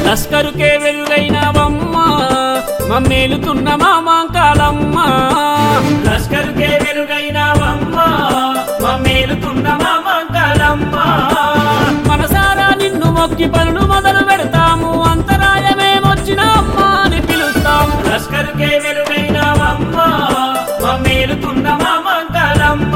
లస్కరుకే వెలుగైనవమ్మ మమ్మేలుతున్న మా మాంకాలమ్మ లస్కరుకే వెలుగైనవమ్మ మమ్మేలుతున్న మా మాంకాలమ్మ మనసారా నిన్ను మొక్కి పనులు మొదలు పెడతాము అంతరాయమేమొచ్చిన అమ్మ అని పిలుస్తాము లస్కరుకే వెలుగైనవమ్మ మమ్మేలుతున్న మా మాంకాలమ్మ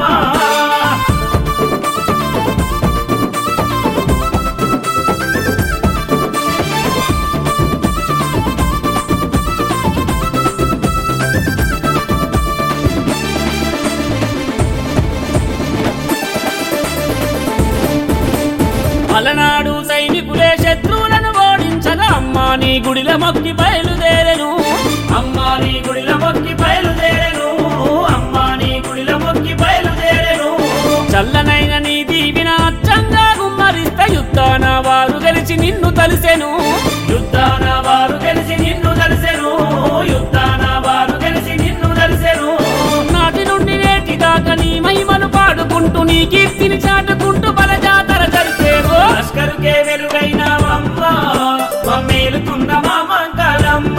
అలనాడు సైనికులే శత్రువులను ఓడించగా అమ్మా నీ గుడిల మొక్కి బయలుదేరెను అమ్మా నీ గుడిల మొక్కి బయలుదేరెను అమ్మా నీ గుడిల మొక్కి బయలుదేరెను చల్లనైన నీ దీవిన అచ్చంగా గుమ్మరిస్త యుద్ధాన వారు గెలిచి నిన్ను తలిసెను యుద్ధాన వారు గెలిచి నిన్ను తలిసెను యుద్ధాన వారు గెలిచి నిన్ను తలిసెను నాటి నుండి నేటి దాకా నీ మహిమను పాడుకుంటూ నీ కీర్తిని చాటుకుంటూ బల జాతర జరిపేవో లస్కరుకే వెలుగైనవమ్మ మమ్మేలుతున్న మా మంగళమ్మ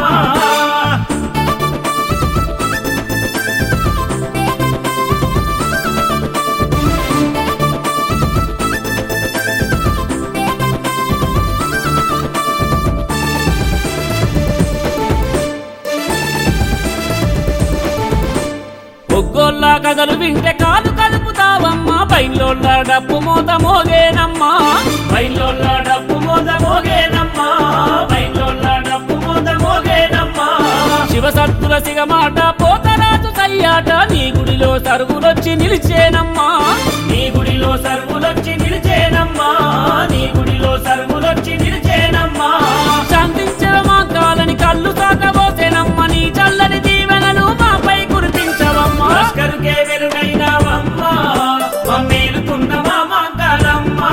ఒగ్గోళ్ళ కథలు వింటే కాలు కలుపుతావమ్మా బయలోళ్ళ డప్పు మోత మోగేనమ్మా బయలోళ్ళ డప్పు మోత మోగేనమ్మా బయలోళ్ళ డప్పు మోత మోగేనమ్మా శివసత్తుల సిగమాట పోతరాజు సయ్యాట నీ గుడిలో సరుగులొచ్చి నిలిచేనమ్మా నీ గుడిలో సరుగులొచ్చి నిలిచేనమ్మా నీ గుడిలో సరుగులొచ్చి నిలిచేనమ్మా శాంతించవ మా కాలని కళ్ళు సాకబోసేనమ్మ నీ చల్లని దీవెనలు మాపై కురిపించవమ్మా లస్కరుకే వెలుగైనవమ్మ మమ్మేలుతున్న మా మంగళమ్మ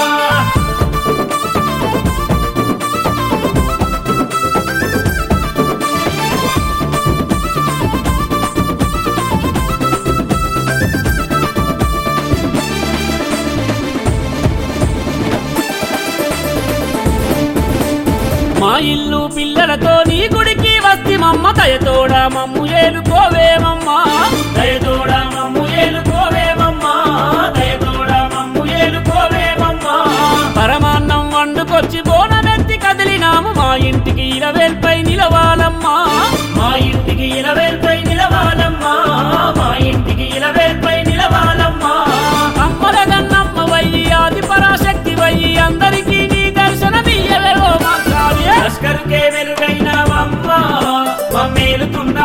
మా ఇల్లు పిల్లలతో నీ గుడికి వస్తి మమ్మ దయతోడ మమ్ము ఏలుకోవేమమ్మా దయతోడ మమ్ము ఏలుకోవేమమ్మా దయతోడ మమ్ము ఏలుకోవేమమ్మా పరమాన్నం వండుకొచ్చి బోనమెత్తి కదిలినాము మా ఇంటికి ఇలవేల్పై నిలవాలమ్మా మా ఇంటికి ఇలవేల్పై నిలవాలమ్మా మా ఇంటికి ఇలవేల్పై నిలవాలమ్మా అమ్మల గన్నమ్మ వయ్యి ఆది పరాశక్తి వయ్యి అందరికీ నీ దర్శనమియ్యవేవో మా కావ్య లస్కరుకే వెలుగైనవమ్మ మమ్మేలుతున్న